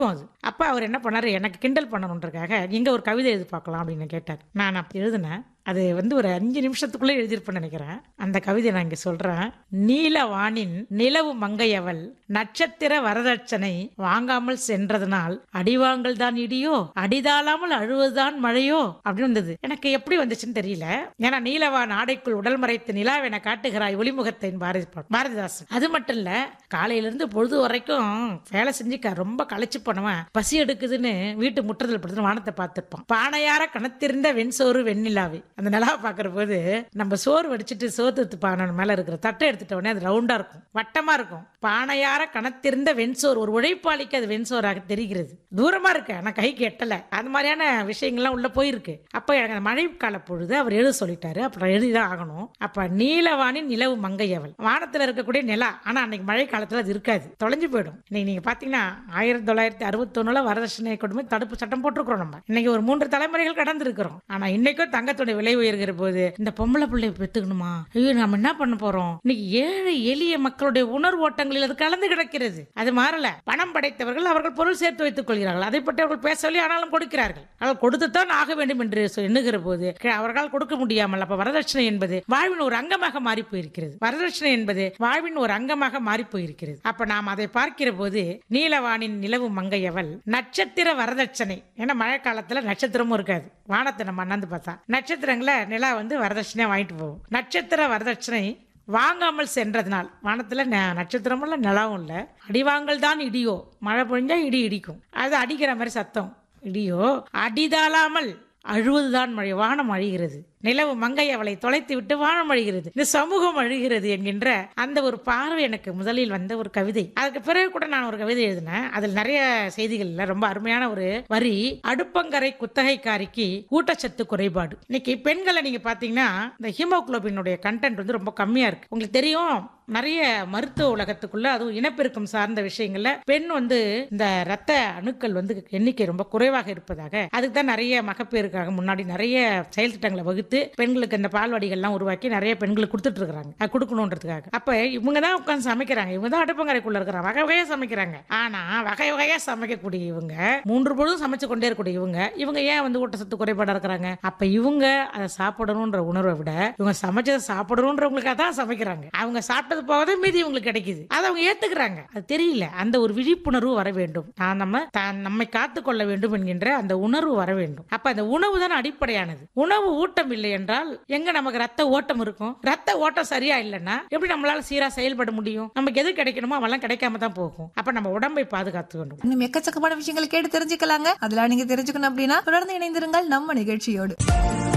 அது அப்ப அவர் என்ன பண்ணாரு எனக்கு கிண்டல் பண்ணணுன்றக்காக நீங்க ஒரு கவிதை எழுதி பார்க்கலாம் அப்படின்னு கேட்டார் நான் அப்படி எழுதினேன் அது வந்து ஒரு அஞ்சு நிமிஷத்துக்குள்ளே எழுதியிருப்பேன்னு நினைக்கிறேன் அந்த கவிதை நான் இங்க சொல்றேன் நீலவானின் நிலவு மங்கையவள் நட்சத்திர வரதட்சணை வாங்காமல் சென்றதனால் அடிவாங்கல் தான் இடியோ அடிதாளாமல் அழுவதுதான் மழையோ அப்படின்னு வந்தது எனக்கு எப்படி வந்துச்சுன்னு தெரியல ஏன்னா நீலவான் ஆடைக்குள் உடல் மறைத்து நிலாவென காட்டுகிறாய் ஒளிமுகத்தின் பாரதி பாரதிதாசன் அது மட்டும் இல்ல காலையில இருந்து பொழுது வரைக்கும் வேலை செஞ்சு க- ரொம்ப களைச்சு போனவன் பசி எடுக்குதுன்னு வீட்டு முற்றத்தில் படுத்து வானத்தை பார்த்திருப்பான் பானையார கணத்திருந்த வெண்சோறு வெண்ணிலாவே அந்த நிலாவை பார்க்குற போது நம்ம சோறு வடிச்சிட்டு சோத்து பானை மேல இருக்கிற தட்டை எடுத்துட்ட உடனே அது ரவுண்டா இருக்கும் வட்டமா இருக்கும் பானையார கணத்திருந்த வெண்சோறு ஒரு உழைப்பாளிக்கு அது வெண்சோறாக தெரிகிறது தூரமா இருக்கு ஆனா கைக்கு எட்டல அந்த மாதிரியான விஷயங்கள்லாம் உள்ள போயிருக்கு அப்ப எனக்கு அந்த மழைக்கால பொழுது அவர் எழுத சொல்லிட்டாரு அப்புறம் எழுதிதான் ஆகணும் அப்ப நீலவானின் நிலவு மங்கையவள் வானத்துல இருக்கக்கூடிய நிலா ஆனா அன்னைக்கு மழை காலத்துல அது இருக்காது தொலைஞ்சு போயிடும் இன்னைக்கு நீங்க பாத்தீங்கன்னா ஆயிரத்தி தொள்ளாயிரத்தி அறுபத்தொன்னுல வரதட்சணை கொடுமை தடுப்பு சட்டம் போட்டிருக்கிறோம் நம்ம இன்னைக்கு ஒரு மூன்று தலைமுறைகள் கடந்து இருக்கிறோம் ஆனா இன்னைக்கும் தங்கத்தோட விலை உயர்கிற போது இந்த பொம்பளை பிள்ளைய பெத்துக்கணுமா ஐயோ நம்ம என்ன பண்ண போறோம் இன்னைக்கு ஏழை எளிய மக்களுடைய உணர்வு ஓட்டங்களில் அது கலந்து கிடக்கிறது அது மாறல பணம் படைத்தவர்கள் அவர்கள் பொருள் சேர்த்து வைத்துக் கொள்கிறார்கள் அதை பற்றி அவர்கள் பேசவில்லை ஆனாலும் கொடுக்கிறார்கள் அவர்கள் கொடுத்துத்தான் ஆக வேண்டும் என்று சொ- எண்ணுகிற போது க- அவர்களால் கொடுக்க முடியாமல் அப்ப வரதட்சணை என்பது வாழ்வின் ஒரு அங்கமாக மாறி போயிருக்கிறது வரதட்சணை என்பது வாழ்வின் ஒரு அங்கமாக மாறி போயிருக்கிறது அப்ப நாம் அதை பார்க்கிற போது நீலவானின் நிலவு மங்கையவள் நட்சத்திர வரதட்சணை ஏன்னா மழை காலத்துல நட்சத்திரமும் இருக்காது வானத்தை நம்ம அண்ணாந்து பார்த்தா நட்சத்திரங்களை நிலா வந்து வரதட்சணையா வாங்கிட்டு போகும் நட்சத்திர வரதட்சணை வாங்காமல் சென்றதுனால் வானத்துல ந- நட்சத்திரமும் இல்ல நிலாவும் இல்ல அடிவாங்கல் தான் இடியோ மழை பொழிஞ்சா இடி இடிக்கும் அது அடிக்கிற மாதிரி சத்தம் இடியோ அடிதாளாமல் அழுவதுதான் மழை வானம் அழிகிறது நிலவு மங்கை அவளை தொலைத்து விட்டு வானம் அழிகிறது இந்த சமூகம் அழுகிறது என்கின்ற அந்த ஒரு பார்வை எனக்கு முதலில் வந்த ஒரு கவிதை அதுக்கு பிறகு கூட நான் ஒரு கவிதை எழுதினேன் அதில் நிறைய செய்திகள்ல ரொம்ப அருமையான ஒரு வரி அடுப்பங்கரை குத்தகைக்காரிக்கு ஊட்டச்சத்து குறைபாடு இன்னைக்கு பெண்களை நீங்க பாத்தீங்கன்னா இந்த ஹீமோகுளோபினுடைய கண்டென்ட் வந்து ரொம்ப கம்மியா இருக்கு உங்களுக்கு தெரியும் நிறைய மருத்துவ உலகத்துக்குள்ள அதுவும் இனப்பெருக்கம் சார்ந்த விஷயங்கள்ல பெண் வந்து இந்த ரத்த அணுக்கள் வந்து எண்ணிக்கை ரொம்ப குறைவாக இருப்பதாக அதுக்கு தான் நிறைய மகப்பேறுக்காக முன்னாடி நிறைய செயல் திட்டங்களை வகுத்து பெண்களுக்கு இந்த பால்வாடிகள்லாம் உருவாக்கி நிறைய பெண்களுக்கு கொடுத்துட்டு இருக்காங்க அது கொடுக்கணுன்றதுக்காக அப்ப இவங்க தான் உட்காந்து சமைக்கிறாங்க இவங்க தான் அடுப்பங்கரைக்குள்ள இருக்கிறாங்க வகை வகையா சமைக்கிறாங்க ஆனா வகை வகையா சமைக்கக்கூடிய இவங்க மூன்று பொழுதும் சமைச்சு கொண்டே இருக்கக்கூடிய இவங்க இவங்க ஏன் வந்து ஊட்டச்சத்து குறைபாடா இருக்கிறாங்க அப்ப இவங்க அதை சாப்பிடணும்ன்ற உணர்வை விட இவங்க சமைச்சதை சாப்பிடணுன்றவங்களுக்காக தான் சமைக்கிறாங்க அவங்க சாப்பிட்டது போகவே மீதி இவங்களுக்கு கிடைக்குது அதை அவங்க ஏத்துக்கிறாங்க அது தெரியல அந்த ஒரு விழிப்புணர்வு வர வேண்டும் நான் நம்ம தான் நம்மை காத்துக் கொள்ள வேண்டும் என்கின்ற அந்த உணர்வு வர வேண்டும் அப்ப அந்த உணவு தான் அடிப்படையானது உணவு ஊட்டம் இல்லை என்றால் எங்க நமக்கு ரத்த ஓட்டம் இருக்கும் ரத்த ஓட்டம் சரியா இல்லைன்னா எப்படி நம்மளால சீரா செயல்பட முடியும் நமக்கு எது கிடைக்கணுமோ அவெல்லாம் கிடைக்காம தான் போகும் அப்ப நம்ம உடம்பை பாதுகாத்து வேண்டும் இன்னும் எக்கச்சக்கமான விஷயங்களை கேட்டு தெரிஞ்சுக்கலாங்க அதெல்லாம் நீங்க தெரிஞ்சுக்கணும் அப்படின்னா தொடர்ந்து இணைந்திருங்கள் நம்ம நிகழ்ச்சியோடு